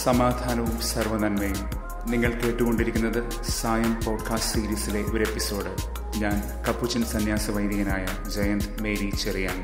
സമാധാനവും സർവനന്മയും നിങ്ങൾ കേട്ടുകൊണ്ടിരിക്കുന്നത് സായം പോഡ്കാസ്റ്റ് സീരീസിലെ ഒരു എപ്പിസോഡ് ഞാൻ കപ്പുച്ചൻ സന്യാസ വൈദികനായ ജയന്ത് മേരി ചെറിയാൻ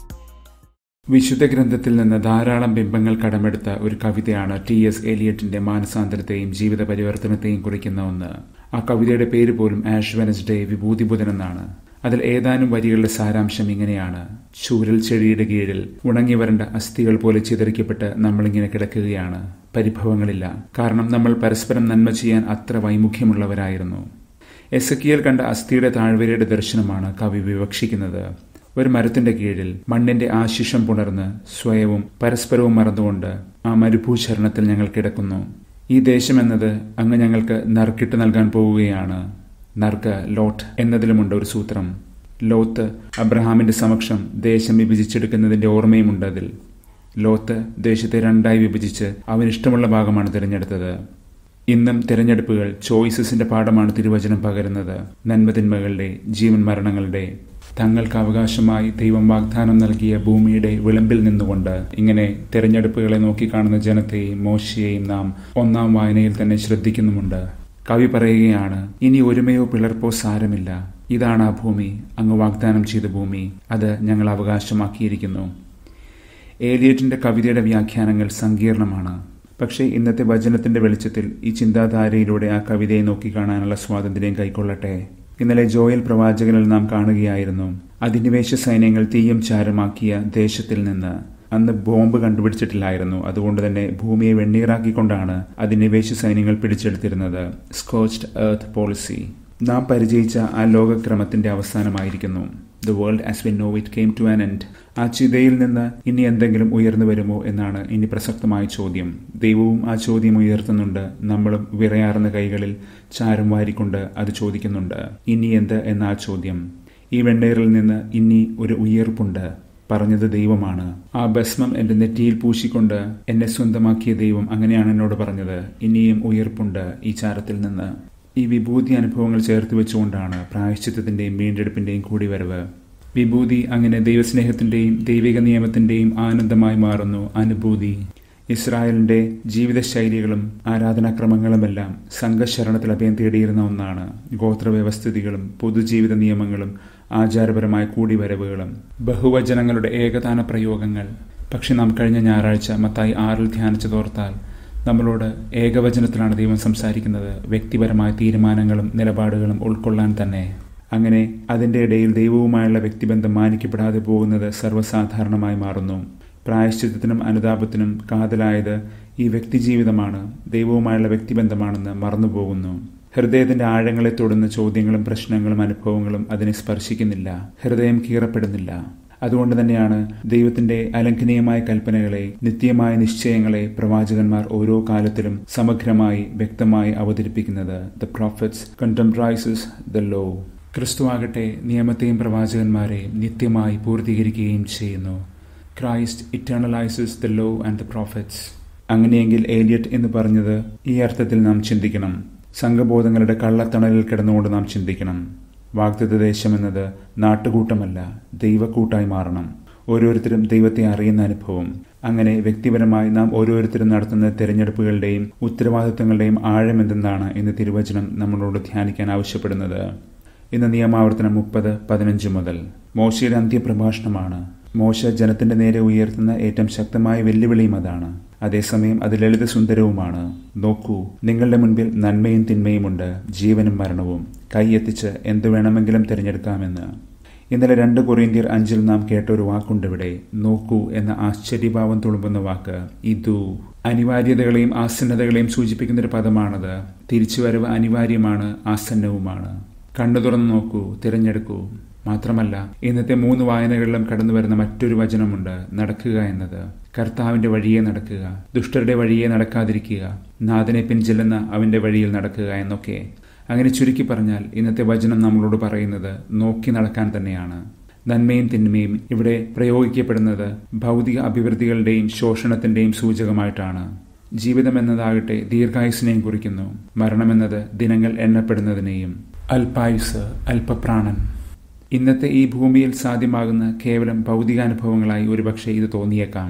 വിശുദ്ധ ഗ്രന്ഥത്തിൽ നിന്ന് ധാരാളം ബിംബങ്ങൾ കടമെടുത്ത ഒരു കവിതയാണ് ടി എസ് എലിയറ്റിന്റെ മാനസാന്തരത്തെയും ജീവിത പരിവർത്തനത്തെയും കുറിക്കുന്ന ഒന്ന് ആ കവിതയുടെ പേര് പോലും ആഷ് വെനസ്ഡേ വിഭൂതിബുധൻ എന്നാണ് അതിൽ ഏതാനും വരികളുടെ സാരാംശം ഇങ്ങനെയാണ് ചൂരൽ ചെടിയുടെ കീഴിൽ ഉണങ്ങി വരണ്ട അസ്ഥികൾ പോലെ ചിതറിക്കപ്പെട്ട് നമ്മളിങ്ങനെ കിടക്കുകയാണ് പരിഭവങ്ങളില്ല കാരണം നമ്മൾ പരസ്പരം നന്മ ചെയ്യാൻ അത്ര വൈമുഖ്യമുള്ളവരായിരുന്നു എസക്കിയൽ കണ്ട അസ്ഥിയുടെ താഴ്വരയുടെ ദർശനമാണ് കവി വിവക്ഷിക്കുന്നത് ഒരു മരത്തിന്റെ കീഴിൽ മണ്ണിന്റെ ആശിഷം പുണർന്ന് സ്വയവും പരസ്പരവും മറന്നുകൊണ്ട് ആ മരുഭൂചരണത്തിൽ ഞങ്ങൾ കിടക്കുന്നു ഈ ദേശമെന്നത് അങ്ങ് ഞങ്ങൾക്ക് നറുക്കിട്ട് നൽകാൻ പോവുകയാണ് നർക്ക് ലോട്ട് എന്നതിലുമുണ്ട് ഒരു സൂത്രം ലോത്ത് അബ്രഹാമിന്റെ സമക്ഷം ദേശം വിഭജിച്ചെടുക്കുന്നതിന്റെ ഓർമ്മയുമുണ്ട് അതിൽ ലോത്ത് ദേശത്തെ രണ്ടായി വിഭജിച്ച് അവനിഷ്ടമുള്ള ഭാഗമാണ് തിരഞ്ഞെടുത്തത് ഇന്നും തിരഞ്ഞെടുപ്പുകൾ ചോയ്സസിന്റെ പാഠമാണ് തിരുവചനം പകരുന്നത് നന്മതിന്മകളുടെ ജീവൻ മരണങ്ങളുടെ തങ്ങൾക്ക് അവകാശമായി ദൈവം വാഗ്ദാനം നൽകിയ ഭൂമിയുടെ വിളമ്പിൽ നിന്നുകൊണ്ട് ഇങ്ങനെ തിരഞ്ഞെടുപ്പുകളെ നോക്കിക്കാണുന്ന ജനത്തെയും മോശയെയും നാം ഒന്നാം വായനയിൽ തന്നെ ശ്രദ്ധിക്കുന്നുമുണ്ട് കവി പറയുകയാണ് ഇനി ഒരുമയോ പിളർപ്പോ സാരമില്ല ഇതാണ് ആ ഭൂമി അങ്ങ് വാഗ്ദാനം ചെയ്ത ഭൂമി അത് ഞങ്ങൾ അവകാശമാക്കിയിരിക്കുന്നു ഏലിയറ്റിന്റെ കവിതയുടെ വ്യാഖ്യാനങ്ങൾ സങ്കീർണമാണ് പക്ഷേ ഇന്നത്തെ വചനത്തിന്റെ വെളിച്ചത്തിൽ ഈ ചിന്താധാരയിലൂടെ ആ കവിതയെ നോക്കിക്കാണാനുള്ള സ്വാതന്ത്ര്യം കൈക്കൊള്ളട്ടെ ഇന്നലെ ജോയൽ പ്രവാചകനിൽ നാം കാണുകയായിരുന്നു അധിനിവേശ സൈന്യങ്ങൾ തീയും ചാരമാക്കിയ ദേശത്തിൽ നിന്ന് അന്ന് ബോംബ് കണ്ടുപിടിച്ചിട്ടില്ലായിരുന്നു അതുകൊണ്ട് തന്നെ ഭൂമിയെ വെണ്ണീറാക്കിക്കൊണ്ടാണ് അധിനിവേശ സൈന്യങ്ങൾ പിടിച്ചെടുത്തിരുന്നത് സ്കോച്ച്ഡ് എർത്ത് പോളിസി നാം പരിചയിച്ച ആ ലോകക്രമത്തിന്റെ അവസാനമായിരിക്കുന്നു the world as we know it came to an end ആ ചിതയിൽ നിന്ന് ഇനി എന്തെങ്കിലും ഉയർന്നു വരുമോ എന്നാണ് ഇനി പ്രസക്തമായ ചോദ്യം ദൈവവും ആ ചോദ്യം ഉയർത്തുന്നുണ്ട് നമ്മളും വിറയാർന്ന കൈകളിൽ ചാരം വാരിക്കൊണ്ട് അത് ചോദിക്കുന്നുണ്ട് ഇനി എന്ത് എന്ന ആ ചോദ്യം ഈ വെണ്ണേറിൽ നിന്ന് ഇനി ഒരു ഉയർപ്പുണ്ട് പറഞ്ഞത് ദൈവമാണ് ആ ഭസ്മം എന്റെ നെറ്റിയിൽ പൂശിക്കൊണ്ട് എന്നെ സ്വന്തമാക്കിയ ദൈവം അങ്ങനെയാണ് എന്നോട് പറഞ്ഞത് ഇനിയും ഉയർപ്പുണ്ട് ഈ ചാരത്തിൽ നിന്ന് ഈ വിഭൂതി അനുഭവങ്ങൾ ചേർത്ത് വെച്ചുകൊണ്ടാണ് പ്രായശ്ചിത്തത്തിന്റെയും വീണ്ടെടുപ്പിന്റെയും കൂടിവരവ് വിഭൂതി അങ്ങനെ ദൈവസ്നേഹത്തിന്റെയും ദൈവിക നിയമത്തിന്റെയും ആനന്ദമായി മാറുന്നു അനുഭൂതി ഇസ്രായേലിന്റെ ജീവിതശൈലികളും ആരാധനാക്രമങ്ങളുമെല്ലാം സംഘശരണത്തിൽ അഭയം തേടിയിരുന്ന ഒന്നാണ് ഗോത്രവ്യവസ്ഥിതികളും പൊതുജീവിത നിയമങ്ങളും ആചാരപരമായ കൂടിവരവുകളും ബഹുവചനങ്ങളുടെ ഏകദാന പ്രയോഗങ്ങൾ പക്ഷെ നാം കഴിഞ്ഞ ഞായറാഴ്ച മത്തായി ആറിൽ ധ്യാനിച്ചതോർത്താൽ നമ്മളോട് ഏകവചനത്തിലാണ് ദൈവം സംസാരിക്കുന്നത് വ്യക്തിപരമായ തീരുമാനങ്ങളും നിലപാടുകളും ഉൾക്കൊള്ളാൻ തന്നെ അങ്ങനെ അതിൻ്റെ ഇടയിൽ ദൈവവുമായുള്ള വ്യക്തിബന്ധം മാനിക്കപ്പെടാതെ പോകുന്നത് സർവ്വസാധാരണമായി മാറുന്നു പ്രായശ്ചിത്തത്തിനും അനുതാപത്തിനും കാതലായത് ഈ വ്യക്തിജീവിതമാണ് ദൈവവുമായുള്ള വ്യക്തിബന്ധമാണെന്ന് മറന്നുപോകുന്നു ഹൃദയത്തിന്റെ ആഴങ്ങളെ തൊടുന്ന ചോദ്യങ്ങളും പ്രശ്നങ്ങളും അനുഭവങ്ങളും അതിനെ സ്പർശിക്കുന്നില്ല ഹൃദയം കീറപ്പെടുന്നില്ല അതുകൊണ്ട് തന്നെയാണ് ദൈവത്തിന്റെ അലംഘനീയമായ കൽപ്പനകളെ നിത്യമായ നിശ്ചയങ്ങളെ പ്രവാചകന്മാർ ഓരോ കാലത്തിലും സമഗ്രമായി വ്യക്തമായി അവതരിപ്പിക്കുന്നത് the prophets contemporizes the law ക്രിസ്തുവാകട്ടെ നിയമത്തെയും പ്രവാചകന്മാരെയും നിത്യമായി പൂർത്തീകരിക്കുകയും ചെയ്യുന്നു Christ eternalizes the law and the prophets അങ്ങനെയെങ്കിൽ ഏലിയറ്റ് എന്ന് പറഞ്ഞത് ഈ അർത്ഥത്തിൽ നാം ചിന്തിക്കണം സംഘബോധങ്ങളുടെ കള്ളത്തണലിൽ കിടന്നുകൊണ്ട് നാം ചിന്തിക്കണം വാഗ്ദത്ത ദേശം എന്നത് നാട്ടുകൂട്ടമല്ല ദൈവക്കൂട്ടായി മാറണം ഓരോരുത്തരും ദൈവത്തെ അറിയുന്ന അനുഭവം അങ്ങനെ വ്യക്തിപരമായി നാം ഓരോരുത്തരും നടത്തുന്ന തിരഞ്ഞെടുപ്പുകളുടെയും ഉത്തരവാദിത്തങ്ങളുടെയും ആഴമെന്തെന്നാണ് ഇന്ന് തിരുവചനം നമ്മളോട് ധ്യാനിക്കാൻ ആവശ്യപ്പെടുന്നത് ഇന്ന് നിയമാവർത്തനം മുപ്പത് പതിനഞ്ച് മുതൽ മോശയുടെ അന്ത്യപ്രഭാഷണമാണ് മോശ ജനത്തിന്റെ നേരെ ഉയർത്തുന്ന ഏറ്റവും ശക്തമായ വെല്ലുവിളിയും അതാണ് അതേസമയം അത് ലളിത സുന്ദരവുമാണ് നോക്കൂ നിങ്ങളുടെ മുൻപിൽ നന്മയും തിന്മയുമുണ്ട് ജീവനും മരണവും കൈയെത്തിച്ച് എന്തു വേണമെങ്കിലും തിരഞ്ഞെടുക്കാമെന്ന് ഇന്നലെ രണ്ട് കൊറിയന്ത്യർ അഞ്ചിൽ നാം കേട്ട ഒരു വാക്കുണ്ട് ഇവിടെ നോക്കൂ എന്ന ആശ്ചര്യഭാവം തുളുമ്പുന്ന വാക്ക് ഇതു അനിവാര്യതകളെയും ആസന്നതകളെയും സൂചിപ്പിക്കുന്ന ഒരു പദമാണത് തിരിച്ചുവരവ് അനിവാര്യമാണ് ആസന്നവുമാണ് കണ്ണു തുറന്നു നോക്കൂ തിരഞ്ഞെടുക്കൂ മാത്രമല്ല ഇന്നത്തെ മൂന്ന് വായനകളിലും കടന്നു വരുന്ന മറ്റൊരു വചനമുണ്ട് നടക്കുക എന്നത് കർത്താവിന്റെ വഴിയെ നടക്കുക ദുഷ്ടരുടെ വഴിയെ നടക്കാതിരിക്കുക നാഥനെ പിൻചെല്ലുന്ന അവന്റെ വഴിയിൽ നടക്കുക എന്നൊക്കെ അങ്ങനെ ചുരുക്കി പറഞ്ഞാൽ ഇന്നത്തെ വചനം നമ്മളോട് പറയുന്നത് നോക്കി നടക്കാൻ തന്നെയാണ് നന്മയും തിന്മയും ഇവിടെ പ്രയോഗിക്കപ്പെടുന്നത് ഭൗതിക അഭിവൃദ്ധികളുടെയും ശോഷണത്തിന്റെയും സൂചകമായിട്ടാണ് ജീവിതം എന്നതാകട്ടെ ദീർഘായുസിനെയും കുറിക്കുന്നു മരണമെന്നത് ദിനങ്ങൾ എണ്ണപ്പെടുന്നതിനെയും അല്പായുസ് അല്പപ്രാണൻ ഇന്നത്തെ ഈ ഭൂമിയിൽ സാധ്യമാകുന്ന കേവലം ഭൗതികാനുഭവങ്ങളായി ഒരുപക്ഷെ ഇത് തോന്നിയേക്കാം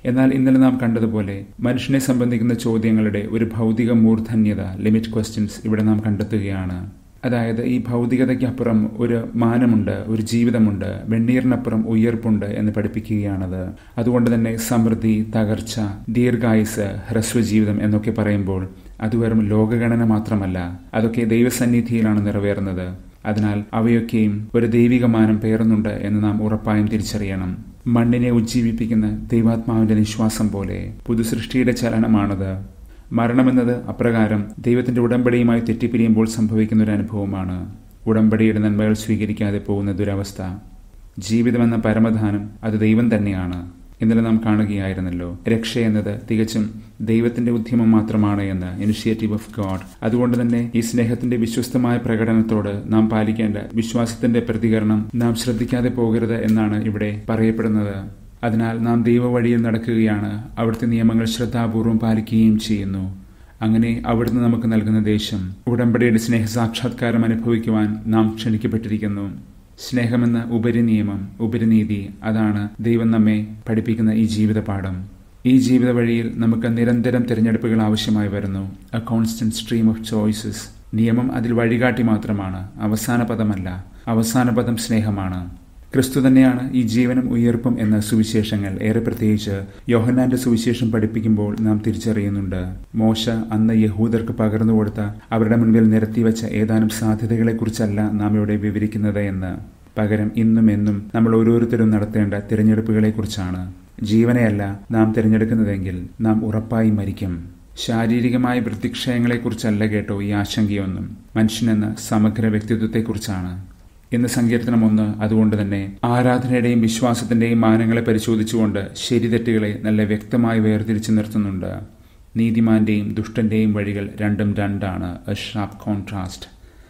എന്നാൽ ഇന്നലെ നാം കണ്ടതുപോലെ മനുഷ്യനെ സംബന്ധിക്കുന്ന ചോദ്യങ്ങളുടെ ഒരു ഭൗതിക മൂർധന്യത ലിമിറ്റ് ക്വസ്റ്റ്യൻസ് ഇവിടെ നാം കണ്ടെത്തുകയാണ് അതായത് ഈ ഭൗതികതയ്ക്കപ്പുറം ഒരു മാനമുണ്ട് ഒരു ജീവിതമുണ്ട് വെണ്ണീറിനപ്പുറം ഉയർപ്പുണ്ട് എന്ന് പഠിപ്പിക്കുകയാണത് അതുകൊണ്ട് തന്നെ സമൃദ്ധി തകർച്ച ദീർഘായുസ് ഹ്രസ്വജീവിതം എന്നൊക്കെ പറയുമ്പോൾ അത് വെറും ലോകഗണന മാത്രമല്ല അതൊക്കെ ദൈവസന്നിധിയിലാണ് നിറവേറുന്നത് അതിനാൽ അവയൊക്കെയും ഒരു ദൈവിക മാനം പേറുന്നുണ്ട് എന്ന് നാം ഉറപ്പായും തിരിച്ചറിയണം മണ്ണിനെ ഉജ്ജീവിപ്പിക്കുന്ന ദൈവാത്മാവിന്റെ നിശ്വാസം പോലെ പുതുസൃഷ്ടിയുടെ ചലനമാണത് മരണമെന്നത് അപ്രകാരം ദൈവത്തിന്റെ ഉടമ്പടിയുമായി തെറ്റിപ്പിരിയുമ്പോൾ സംഭവിക്കുന്ന ഒരു അനുഭവമാണ് ഉടമ്പടിയുടെ നന്മകൾ സ്വീകരിക്കാതെ പോകുന്ന ദുരവസ്ഥ ജീവിതമെന്ന പരമധാനം അത് ദൈവം തന്നെയാണ് ഇന്നലെ നാം കാണുകയായിരുന്നല്ലോ രക്ഷ എന്നത് തികച്ചും ദൈവത്തിന്റെ ഉദ്യമം മാത്രമാണ് എന്ന് ഇനിഷ്യേറ്റീവ് ഓഫ് ഗോഡ് അതുകൊണ്ട് തന്നെ ഈ സ്നേഹത്തിന്റെ വിശ്വസ്തമായ പ്രകടനത്തോട് നാം പാലിക്കേണ്ട വിശ്വാസത്തിന്റെ പ്രതികരണം നാം ശ്രദ്ധിക്കാതെ പോകരുത് എന്നാണ് ഇവിടെ പറയപ്പെടുന്നത് അതിനാൽ നാം ദൈവവഴിയിൽ നടക്കുകയാണ് അവിടുത്തെ നിയമങ്ങൾ ശ്രദ്ധാപൂർവം പാലിക്കുകയും ചെയ്യുന്നു അങ്ങനെ അവിടുന്ന് നമുക്ക് നൽകുന്ന ദേശം ഉടമ്പടിയുടെ സ്നേഹസാക്ഷാത്കാരം അനുഭവിക്കുവാൻ നാം ക്ഷണിക്കപ്പെട്ടിരിക്കുന്നു സ്നേഹമെന്ന ഉപരിനിയമം ഉപരിനീതി അതാണ് ദൈവം നമ്മെ പഠിപ്പിക്കുന്ന ഈ ജീവിത പാഠം ഈ ജീവിത വഴിയിൽ നമുക്ക് നിരന്തരം തിരഞ്ഞെടുപ്പുകൾ ആവശ്യമായി വരുന്നു a constant stream of choices നിയമം അതിൽ വഴികാട്ടി മാത്രമാണ് അവസാന പദമല്ല അവസാന പദം സ്നേഹമാണ് ക്രിസ്തു തന്നെയാണ് ഈ ജീവനും ഉയർപ്പും എന്ന സുവിശേഷങ്ങൾ ഏറെ പ്രത്യേകിച്ച് യോഹന്നാന്റെ സുവിശേഷം പഠിപ്പിക്കുമ്പോൾ നാം തിരിച്ചറിയുന്നുണ്ട് മോശ അന്ന് യഹൂദർക്ക് പകർന്നു കൊടുത്ത അവരുടെ മുൻപിൽ നിരത്തിവെച്ച ഏതാനും സാധ്യതകളെക്കുറിച്ചല്ല നാം ഇവിടെ വിവരിക്കുന്നത് എന്ന് പകരം ഇന്നും എന്നും നമ്മൾ ഓരോരുത്തരും നടത്തേണ്ട തിരഞ്ഞെടുപ്പുകളെക്കുറിച്ചാണ് ജീവനെയല്ല നാം തിരഞ്ഞെടുക്കുന്നതെങ്കിൽ നാം ഉറപ്പായി മരിക്കും ശാരീരികമായ വൃത്തിക്ഷയങ്ങളെക്കുറിച്ചല്ല കേട്ടോ ഈ ആശങ്കയൊന്നും മനുഷ്യനെന്ന സമഗ്ര വ്യക്തിത്വത്തെക്കുറിച്ചാണ് ഇന്ന് സങ്കീർത്തനം ഒന്ന് അതുകൊണ്ട് തന്നെ ആരാധനയുടെയും വിശ്വാസത്തിന്റെയും മാനങ്ങളെ പരിശോധിച്ചുകൊണ്ട് ശരിതെറ്റുകളെ നല്ല വ്യക്തമായി വേർതിരിച്ചു നിർത്തുന്നുണ്ട് നീതിമാന്റെയും ദുഷ്ടന്റെയും വഴികൾ രണ്ടും രണ്ടാണ് എ ഷാർപ്പ് കോൺട്രാസ്റ്റ്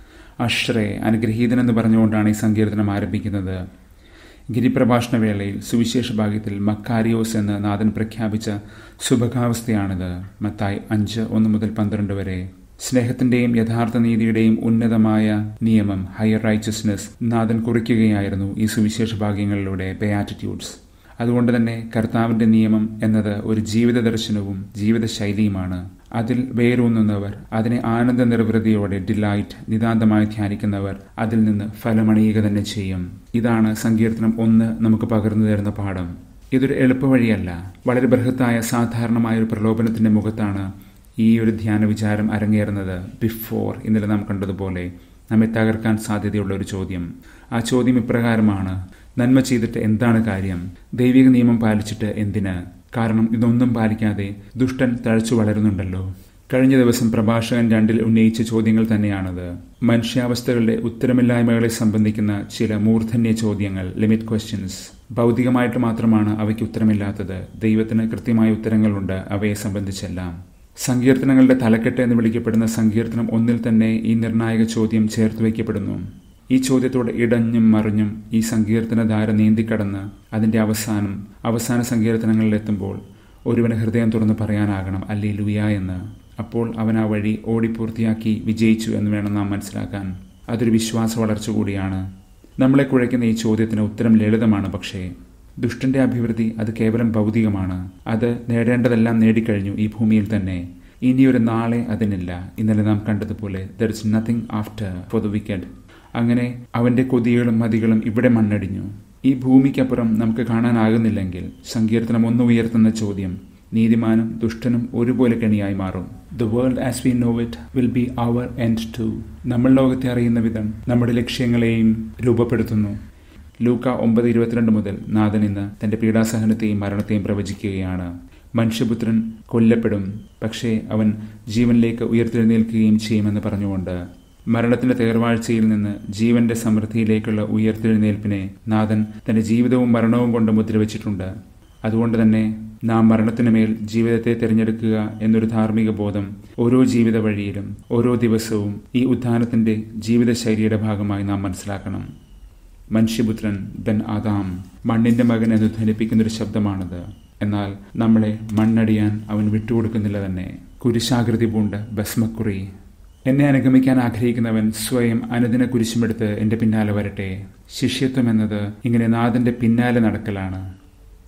അഷ്റേ അനുഗ്രഹീതനെന്ന് പറഞ്ഞുകൊണ്ടാണ് ഈ സങ്കീർത്തനം ആരംഭിക്കുന്നത് ഗിരിപ്രഭാഷണ വേളയിൽ സുവിശേഷ ഭാഗ്യത്തിൽ മക്കാരിയോസ് എന്ന് നാഥൻ പ്രഖ്യാപിച്ച ശുഭകാവസ്ഥയാണിത് മത്തായി അഞ്ച് ഒന്ന് മുതൽ പന്ത്രണ്ട് വരെ സ്നേഹത്തിന്റെയും യഥാർത്ഥ നീതിയുടെയും ഉന്നതമായ നിയമം ഹയർ റൈച്ചസ്നെസ് നാഥൻ കുറിക്കുകയായിരുന്നു ഈ സുവിശേഷ ഭാഗ്യങ്ങളിലൂടെ ബയാറ്റിറ്റ്യൂഡ്സ് അതുകൊണ്ട് തന്നെ കർത്താവിന്റെ നിയമം എന്നത് ഒരു ജീവിത ദർശനവും ജീവിത ശൈലിയുമാണ് അതിൽ വേരൂന്നുന്നവർ അതിനെ ആനന്ദ നിർവൃതിയോടെ ഡിലൈറ്റ് നിതാന്തമായി ധ്യാനിക്കുന്നവർ അതിൽ നിന്ന് ഫലമണിയുക തന്നെ ചെയ്യും ഇതാണ് സങ്കീർത്തനം ഒന്ന് നമുക്ക് പകർന്നു തരുന്ന പാഠം ഇതൊരു എളുപ്പവഴിയല്ല വളരെ ബൃഹത്തായ സാധാരണമായ ഒരു പ്രലോഭനത്തിന്റെ മുഖത്താണ് ഈ ഒരു ധ്യാന വിചാരം അരങ്ങേറുന്നത് ബിഫോർ ഇന്നലെ നാം കണ്ടതുപോലെ നമ്മെ തകർക്കാൻ സാധ്യതയുള്ള ഒരു ചോദ്യം ആ ചോദ്യം ഇപ്രകാരമാണ് നന്മ ചെയ്തിട്ട് എന്താണ് കാര്യം ദൈവിക നിയമം പാലിച്ചിട്ട് എന്തിന് കാരണം ഇതൊന്നും പാലിക്കാതെ ദുഷ്ടൻ തഴച്ചു വളരുന്നുണ്ടല്ലോ കഴിഞ്ഞ ദിവസം പ്രഭാഷകൻ രണ്ടിൽ ഉന്നയിച്ച ചോദ്യങ്ങൾ തന്നെയാണത് മനുഷ്യാവസ്ഥകളുടെ ഉത്തരമില്ലായ്മകളെ സംബന്ധിക്കുന്ന ചില മൂർധന്യ ചോദ്യങ്ങൾ ലിമിറ്റ് ക്വസ്റ്റ്യൻസ് ഭൗതികമായിട്ട് മാത്രമാണ് അവയ്ക്ക് ഉത്തരമില്ലാത്തത് ദൈവത്തിന് കൃത്യമായ ഉത്തരങ്ങളുണ്ട് അവയെ സംബന്ധിച്ചെല്ലാം സങ്കീർത്തനങ്ങളുടെ തലക്കെട്ട് എന്ന് വിളിക്കപ്പെടുന്ന സങ്കീർത്തനം ഒന്നിൽ തന്നെ ഈ നിർണായക ചോദ്യം ചേർത്ത് വയ്ക്കപ്പെടുന്നു ഈ ചോദ്യത്തോട് ഇടഞ്ഞും മറിഞ്ഞും ഈ സങ്കീർത്തനധാര നീന്തിക്കടന്ന് അതിന്റെ അവസാനം അവസാന സങ്കീർത്തനങ്ങളിലെത്തുമ്പോൾ ഒരുവന് ഹൃദയം തുറന്ന് പറയാനാകണം അല്ലേ ലുയ എന്ന് അപ്പോൾ അവൻ ആ വഴി ഓടിപ്പൂർത്തിയാക്കി വിജയിച്ചു എന്ന് വേണം നാം മനസ്സിലാക്കാൻ അതൊരു വിശ്വാസ വളർച്ച കൂടിയാണ് നമ്മളെ കുഴയ്ക്കുന്ന ഈ ചോദ്യത്തിന് ഉത്തരം ലളിതമാണ് പക്ഷേ ദുഷ്ടന്റെ അഭിവൃദ്ധി അത് കേവലം ഭൗതികമാണ് അത് നേടേണ്ടതെല്ലാം നേടിക്കഴിഞ്ഞു ഈ ഭൂമിയിൽ തന്നെ ഇനിയൊരു നാളെ അതിനില്ല ഇന്നലെ നാം കണ്ടതുപോലെ there is nothing after for the wicked അങ്ങനെ അവന്റെ കൊതികളും മതികളും ഇവിടെ മണ്ണടിഞ്ഞു ഈ ഭൂമിക്കപ്പുറം നമുക്ക് കാണാനാകുന്നില്ലെങ്കിൽ സങ്കീർത്തനം ഒന്ന് ഉയർത്തുന്ന ചോദ്യം നീതിമാനും ദുഷ്ടനും ഒരുപോലെ കെണിയായി മാറും the world as we know it will be our end to നമ്മൾ ലോകത്തെ അറിയുന്ന വിധം നമ്മുടെ ലക്ഷ്യങ്ങളെയും രൂപപ്പെടുത്തുന്നു ലൂക്ക ഒമ്പത് ഇരുപത്തിരണ്ട് മുതൽ നാഥൻ ഇന്ന് തന്റെ പീഡാസഹനത്തെയും മരണത്തെയും പ്രവചിക്കുകയാണ് മനുഷ്യപുത്രൻ കൊല്ലപ്പെടും പക്ഷേ അവൻ ജീവനിലേക്ക് ഉയർത്തെഴുന്നേൽക്കുകയും ചെയ്യുമെന്ന് പറഞ്ഞുകൊണ്ട് മരണത്തിന്റെ തേർവാഴ്ചയിൽ നിന്ന് ജീവന്റെ സമൃദ്ധിയിലേക്കുള്ള ഉയർത്തെഴുന്നേൽപ്പിനെ നാഥൻ തന്റെ ജീവിതവും മരണവും കൊണ്ട് മുദ്രവെച്ചിട്ടുണ്ട് അതുകൊണ്ട് തന്നെ നാം മരണത്തിനു മേൽ ജീവിതത്തെ തിരഞ്ഞെടുക്കുക എന്നൊരു ധാർമ്മിക ബോധം ഓരോ ജീവിത വഴിയിലും ഓരോ ദിവസവും ഈ ഉത്ഥാനത്തിന്റെ ജീവിതശൈലിയുടെ ഭാഗമായി നാം മനസ്സിലാക്കണം മനുഷ്യപുത്രൻ ബൻ ആദാം മണ്ണിന്റെ മകൻ എന്ന് ധ്വനിപ്പിക്കുന്ന ഒരു ശബ്ദമാണത് എന്നാൽ നമ്മളെ മണ്ണടിയാൻ അവൻ വിട്ടുകൊടുക്കുന്നില്ല തന്നെ കുരിശാകൃതി പൂണ്ട് ഭസ്മക്കുറി എന്നെ അനുഗമിക്കാൻ ആഗ്രഹിക്കുന്നവൻ സ്വയം അനുദിന കുരിശുമെടുത്ത് എന്റെ പിന്നാലെ വരട്ടെ ശിഷ്യത്വം എന്നത് ഇങ്ങനെ നാഥന്റെ പിന്നാലെ നടക്കലാണ്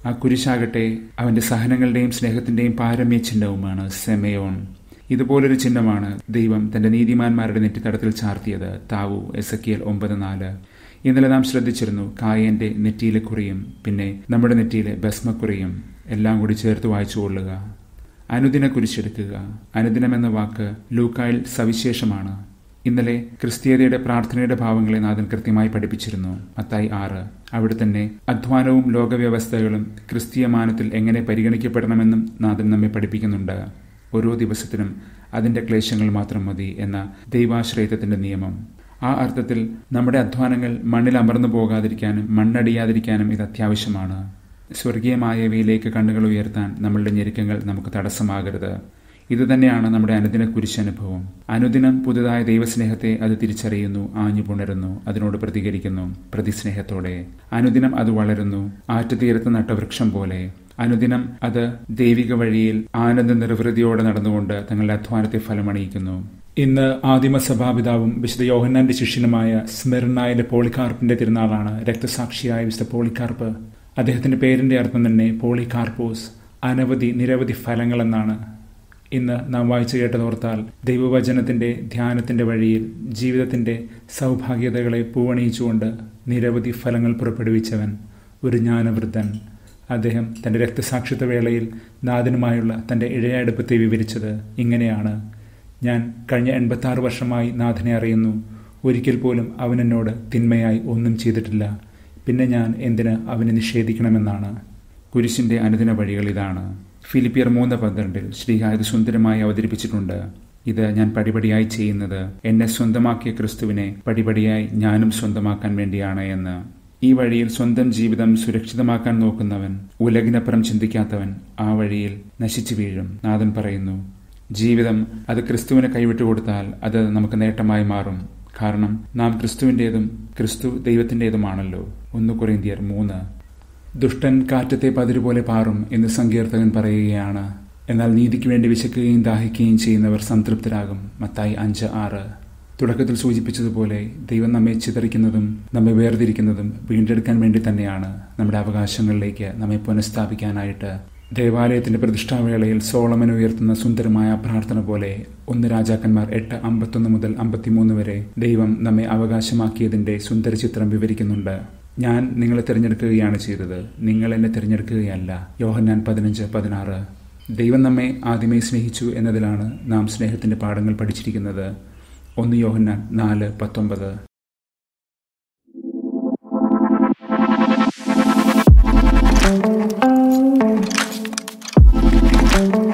ആ കുരിശാകട്ടെ അവന്റെ സഹനങ്ങളുടെയും സ്നേഹത്തിന്റെയും പാരമ്യ ചിഹ്നവുമാണ് സെമയോൺ ഇതുപോലൊരു ചിഹ്നമാണ് ദൈവം തന്റെ നീതിമാന്മാരുടെ നെറ്റിത്തടത്തിൽ ചാർത്തിയത് താവു എസക്കിയൽ ഒമ്പത് നാല് ഇന്നലെ നാം ശ്രദ്ധിച്ചിരുന്നു കായന്റെ നെറ്റിയിലെ കുറിയും പിന്നെ നമ്മുടെ നെറ്റിയിലെ ഭസ്മക്കുറിയും എല്ലാം കൂടി ചേർത്ത് വായിച്ചു കൊള്ളുക അനുദിന കുരിശെടുക്കുക അനുദിനം എന്ന വാക്ക് ലൂക്കായിൽ സവിശേഷമാണ് ഇന്നലെ ക്രിസ്തീയതയുടെ പ്രാർത്ഥനയുടെ ഭാവങ്ങളെ നാഥൻ കൃത്യമായി പഠിപ്പിച്ചിരുന്നു മത്തായി ആറ് അവിടെ തന്നെ അധ്വാനവും ലോകവ്യവസ്ഥകളും ക്രിസ്തീയ മാനത്തിൽ എങ്ങനെ പരിഗണിക്കപ്പെടണമെന്നും നാഥൻ നമ്മെ പഠിപ്പിക്കുന്നുണ്ട് ഓരോ ദിവസത്തിനും അതിന്റെ ക്ലേശങ്ങൾ മാത്രം മതി എന്ന ദൈവാശ്രയത്വത്തിന്റെ നിയമം ആ അർത്ഥത്തിൽ നമ്മുടെ അധ്വാനങ്ങൾ മണ്ണിൽ അമർന്നു പോകാതിരിക്കാനും മണ്ണടിയാതിരിക്കാനും ഇത് അത്യാവശ്യമാണ് സ്വർഗീയമായവയിലേക്ക് കണ്ണുകൾ ഉയർത്താൻ നമ്മളുടെ ഞെരുക്കങ്ങൾ നമുക്ക് തടസ്സമാകരുത് ഇതുതന്നെയാണ് നമ്മുടെ അനുദിന കുരിശനുഭവം അനുദിനം പുതുതായ ദൈവസ്നേഹത്തെ അത് തിരിച്ചറിയുന്നു ആഞ്ഞു പുണരുന്നു അതിനോട് പ്രതികരിക്കുന്നു പ്രതിസ്നേഹത്തോടെ അനുദിനം അത് വളരുന്നു ആറ്റുതീരത്ത് നട്ട വൃക്ഷം പോലെ അനുദിനം അത് ദൈവിക വഴിയിൽ ആനന്ദ നിർവൃതിയോടെ നടന്നുകൊണ്ട് തങ്ങളുടെ അധ്വാനത്തെ ഫലമണിയിക്കുന്നു ഇന്ന് ആദിമ സഭാപിതാവും വിശുദ്ധ യോഹന്നാന്റെ ശിഷ്യനുമായ സ്മിർനായിലെ പോളികാർപ്പിന്റെ തിരുനാളാണ് രക്തസാക്ഷിയായ വിശുദ്ധ പോളികാർപ്പ് അദ്ദേഹത്തിന്റെ പേരിന്റെ അർത്ഥം തന്നെ പോളികാർപ്പോസ് അനവധി നിരവധി ഫലങ്ങൾ എന്നാണ് ഇന്ന് നാം വായിച്ചു കേട്ടതോർത്താൽ ദൈവവചനത്തിന്റെ ധ്യാനത്തിന്റെ വഴിയിൽ ജീവിതത്തിന്റെ സൗഭാഗ്യതകളെ പൂവണിയിച്ചുകൊണ്ട് നിരവധി ഫലങ്ങൾ പുറപ്പെടുവിച്ചവൻ ഒരു ജ്ഞാനവൃദ്ധൻ അദ്ദേഹം തന്റെ രക്തസാക്ഷിത്വ വേളയിൽ നാഥനുമായുള്ള തന്റെ ഇഴയടുപ്പത്തെ വിവരിച്ചത് ഇങ്ങനെയാണ് ഞാൻ കഴിഞ്ഞ എൺപത്തി ആറ് വർഷമായി നാഥനെ അറിയുന്നു ഒരിക്കൽ പോലും അവൻ എന്നോട് തിന്മയായി ഒന്നും ചെയ്തിട്ടില്ല പിന്നെ ഞാൻ എന്തിന് അവനെ നിഷേധിക്കണമെന്നാണ് കുരിശിന്റെ അനുദിന വഴികൾ ഇതാണ് ഫിലിപ്പിയർ മൂന്ന് പന്ത്രണ്ടിൽ ശ്രീഹായത് സുന്ദരമായി അവതരിപ്പിച്ചിട്ടുണ്ട് ഇത് ഞാൻ പടിപടിയായി ചെയ്യുന്നത് എന്നെ സ്വന്തമാക്കിയ ക്രിസ്തുവിനെ പടിപടിയായി ഞാനും സ്വന്തമാക്കാൻ വേണ്ടിയാണ് എന്ന് ഈ വഴിയിൽ സ്വന്തം ജീവിതം സുരക്ഷിതമാക്കാൻ നോക്കുന്നവൻ ഉലകിനപ്പുറം ചിന്തിക്കാത്തവൻ ആ വഴിയിൽ നശിച്ചു വീഴും നാഥൻ പറയുന്നു ജീവിതം അത് ക്രിസ്തുവിനെ കൈവിട്ടു കൊടുത്താൽ അത് നമുക്ക് നേട്ടമായി മാറും കാരണം നാം ക്രിസ്തുവിൻ്റെതും ക്രിസ്തു ദൈവത്തിൻ്റെതുമാണല്ലോ ഒന്ന് കുറേന്ത്യർ മൂന്ന് ദുഷ്ടൻ കാറ്റത്തെ പതിരുപോലെ പാറും എന്ന് സങ്കീർത്തകൻ പറയുകയാണ് എന്നാൽ നീതിക്ക് വേണ്ടി വിശക്കുകയും ദാഹിക്കുകയും ചെയ്യുന്നവർ സംതൃപ്തരാകും മത്തായി അഞ്ച് ആറ് തുടക്കത്തിൽ സൂചിപ്പിച്ചതുപോലെ ദൈവം നമ്മെ ചിതറിക്കുന്നതും നമ്മെ വേർതിരിക്കുന്നതും വീണ്ടെടുക്കാൻ വേണ്ടി തന്നെയാണ് നമ്മുടെ അവകാശങ്ങളിലേക്ക് നമ്മെ പുനഃസ്ഥാപിക്കാനായിട്ട് ദേവാലയത്തിന്റെ പ്രതിഷ്ഠാവേളയിൽ സോളമൻ ഉയർത്തുന്ന സുന്ദരമായ പ്രാർത്ഥന പോലെ ഒന്ന് രാജാക്കന്മാർ എട്ട് അമ്പത്തൊന്ന് മുതൽ അമ്പത്തിമൂന്ന് വരെ ദൈവം നമ്മെ അവകാശമാക്കിയതിന്റെ സുന്ദര ചിത്രം വിവരിക്കുന്നുണ്ട് ഞാൻ നിങ്ങളെ തിരഞ്ഞെടുക്കുകയാണ് ചെയ്തത് നിങ്ങൾ എന്നെ തിരഞ്ഞെടുക്കുകയല്ല യോഹന്നാൻ പതിനഞ്ച് പതിനാറ് ദൈവം നമ്മെ ആദ്യമേ സ്നേഹിച്ചു എന്നതിലാണ് നാം സ്നേഹത്തിന്റെ പാഠങ്ങൾ പഠിച്ചിരിക്കുന്നത് ഒന്ന് യോഹന്നാൻ നാല് പത്തൊമ്പത് thank you